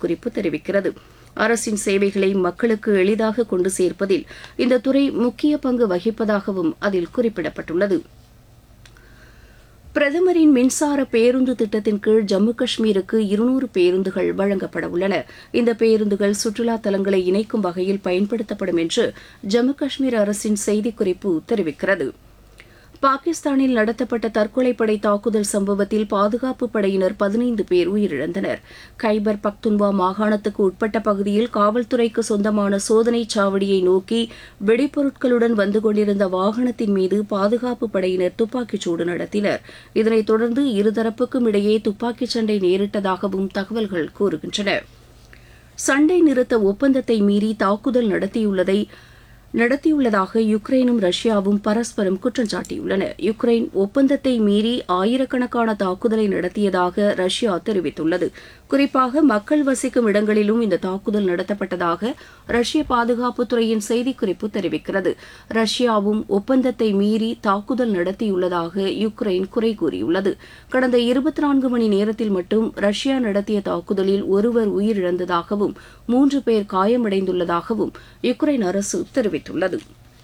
செய்திக்குறிப்பு தெரிவிக்கிறது அரசின் சேவைகளை மக்களுக்கு எளிதாக கொண்டு சேர்ப்பதில் இந்த துறை முக்கிய பங்கு வகிப்பதாகவும் அதில் குறிப்பிடப்பட்டுள்ளது பிரதமரின் மின்சார பேருந்து திட்டத்தின் கீழ் ஜம்மு காஷ்மீருக்கு இருநூறு பேருந்துகள் வழங்கப்பட உள்ளன இந்த பேருந்துகள் சுற்றுலா தலங்களை இணைக்கும் வகையில் பயன்படுத்தப்படும் என்று ஜம்மு காஷ்மீர் அரசின் செய்திக்குறிப்பு தெரிவிக்கிறது பாகிஸ்தானில் நடத்தப்பட்ட தற்கொலைப்படை தாக்குதல் சம்பவத்தில் பாதுகாப்பு படையினர் பதினைந்து பேர் உயிரிழந்தனர் கைபர் பக்துன்வா மாகாணத்துக்கு உட்பட்ட பகுதியில் காவல்துறைக்கு சொந்தமான சோதனைச் சாவடியை நோக்கி வெடிப்பொருட்களுடன் வந்து கொண்டிருந்த வாகனத்தின் மீது பாதுகாப்பு படையினர் துப்பாக்கிச்சூடு நடத்தினர் இதனைத் தொடர்ந்து இருதரப்புக்கும் இடையே துப்பாக்கிச் சண்டை நேரிட்டதாகவும் தகவல்கள் கூறுகின்றன சண்டை நிறுத்த ஒப்பந்தத்தை மீறி தாக்குதல் நடத்தியுள்ளதை நடத்தியுள்ளதாக யுக்ரைனும் ரஷ்யாவும் பரஸ்பரம் குற்றம் சாட்டியுள்ளன யுக்ரைன் ஒப்பந்தத்தை மீறி ஆயிரக்கணக்கான தாக்குதலை நடத்தியதாக ரஷ்யா தெரிவித்துள்ளது குறிப்பாக மக்கள் வசிக்கும் இடங்களிலும் இந்த தாக்குதல் நடத்தப்பட்டதாக ரஷ்ய பாதுகாப்புத்துறையின் செய்திக்குறிப்பு தெரிவிக்கிறது ரஷ்யாவும் ஒப்பந்தத்தை மீறி தாக்குதல் நடத்தியுள்ளதாக யுக்ரைன் குறை கூறியுள்ளது கடந்த இருபத்தி நான்கு மணி நேரத்தில் மட்டும் ரஷ்யா நடத்திய தாக்குதலில் ஒருவர் உயிரிழந்ததாகவும் மூன்று பேர் காயமடைந்துள்ளதாகவும் யுக்ரைன் அரசு தெரிவித்துள்ளது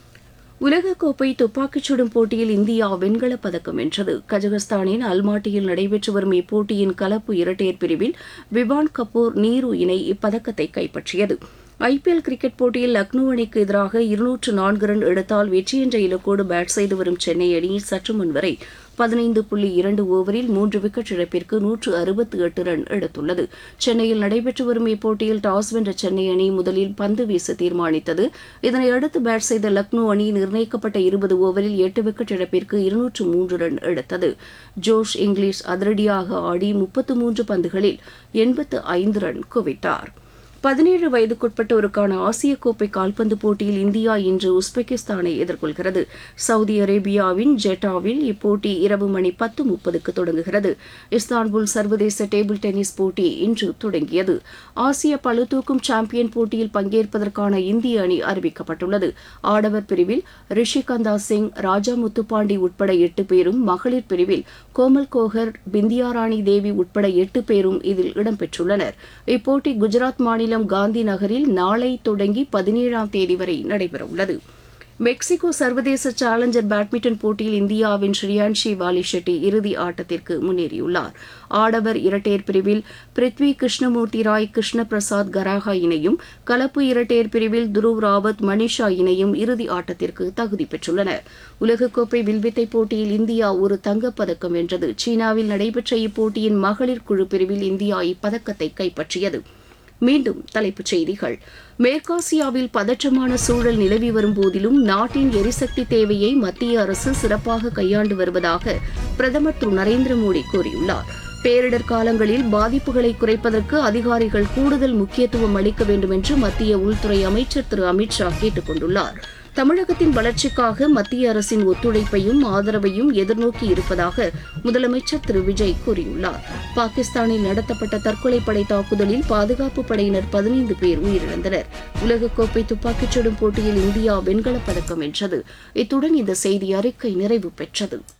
உலகக்கோப்பை துப்பாக்கிச் சுடும் போட்டியில் இந்தியா வெண்கலப் பதக்கம் வென்றது கஜகஸ்தானின் அல்மாட்டியில் நடைபெற்று வரும் இப்போட்டியின் கலப்பு இரட்டையர் பிரிவில் விவான் கபூர் நீரு இணை இப்பதக்கத்தை கைப்பற்றியது ஐபிஎல் கிரிக்கெட் போட்டியில் லக்னோ அணிக்கு எதிராக இருநூற்று நான்கு ரன் எடுத்தால் வெற்றி என்ற இலக்கோடு பேட் செய்து வரும் சென்னை அணி சற்று முன் வரை பதினைந்து புள்ளி இரண்டு ஓவரில் மூன்று விக்கெட் இழப்பிற்கு நூற்று அறுபத்தி எட்டு ரன் எடுத்துள்ளது சென்னையில் நடைபெற்று வரும் இப்போட்டியில் டாஸ் வென்ற சென்னை அணி முதலில் பந்து வீச தீர்மானித்தது இதனையடுத்து பேட் செய்த லக்னோ அணி நிர்ணயிக்கப்பட்ட இருபது ஓவரில் எட்டு விக்கெட் இழப்பிற்கு இருநூற்று மூன்று ரன் எடுத்தது ஜோஷ் இங்கிலீஷ் அதிரடியாக ஆடி முப்பத்து மூன்று பந்துகளில் எண்பத்து ஐந்து ரன் குவித்தார் பதினேழு வயதுக்குட்பட்டோருக்கான ஆசிய கோப்பை கால்பந்து போட்டியில் இந்தியா இன்று உஸ்பெகிஸ்தானை எதிர்கொள்கிறது சவுதி அரேபியாவின் ஜெட்டாவில் இப்போட்டி இரவு மணி பத்து முப்பதுக்கு தொடங்குகிறது இஸ்தான்புல் சர்வதேச டேபிள் டென்னிஸ் போட்டி இன்று தொடங்கியது ஆசிய பளுதூக்கும் சாம்பியன் போட்டியில் பங்கேற்பதற்கான இந்திய அணி அறிவிக்கப்பட்டுள்ளது ஆடவர் பிரிவில் ரிஷிகந்தா சிங் ராஜா முத்துப்பாண்டி உட்பட எட்டு பேரும் மகளிர் பிரிவில் கோமல் கோகர் பிந்தியாராணி தேவி உட்பட எட்டு பேரும் இதில் இடம்பெற்றுள்ளனர் இப்போட்டி குஜராத் மாநிலம் மாநிலம் காந்தி நகரில் நாளை தொடங்கி பதினேழாம் தேதி வரை நடைபெறவுள்ளது மெக்சிகோ சர்வதேச சேலஞ்சர் பேட்மிண்டன் போட்டியில் இந்தியாவின் ஸ்ரீயான்ஷி வாலி ஷெட்டி இறுதி ஆட்டத்திற்கு முன்னேறியுள்ளார் ஆடவர் இரட்டையர் பிரிவில் பிருத்வி கிருஷ்ணமூர்த்தி ராய் கிருஷ்ண பிரசாத் கராகா இணையும் கலப்பு இரட்டையர் பிரிவில் துருவ் ராவத் மனிஷா இணையும் இறுதி ஆட்டத்திற்கு தகுதி பெற்றுள்ளனர் உலகக்கோப்பை வில்வித்தை போட்டியில் இந்தியா ஒரு தங்கப்பதக்கம் வென்றது சீனாவில் நடைபெற்ற இப்போட்டியின் மகளிர் குழு பிரிவில் இந்தியா இப்பதக்கத்தை கைப்பற்றியது மீண்டும் தலைப்புச் செய்திகள் மேற்காசியாவில் பதற்றமான சூழல் நிலவி வரும் போதிலும் நாட்டின் எரிசக்தி தேவையை மத்திய அரசு சிறப்பாக கையாண்டு வருவதாக பிரதமர் திரு நரேந்திர மோடி கூறியுள்ளார் பேரிடர் காலங்களில் பாதிப்புகளை குறைப்பதற்கு அதிகாரிகள் கூடுதல் முக்கியத்துவம் அளிக்க வேண்டும் என்று மத்திய உள்துறை அமைச்சர் திரு அமித் ஷா கேட்டுக் கொண்டுள்ளார் தமிழகத்தின் வளர்ச்சிக்காக மத்திய அரசின் ஒத்துழைப்பையும் ஆதரவையும் எதிர்நோக்கி இருப்பதாக முதலமைச்சர் திரு விஜய் கூறியுள்ளார் பாகிஸ்தானில் நடத்தப்பட்ட தற்கொலைப்படை தாக்குதலில் பாதுகாப்பு படையினர் பதினைந்து பேர் உயிரிழந்தனர் உலகக்கோப்பை துப்பாக்கிச் சுடும் போட்டியில் இந்தியா வெண்கலப் பதக்கம் வென்றது இத்துடன் இந்த செய்தி அறிக்கை நிறைவு பெற்றது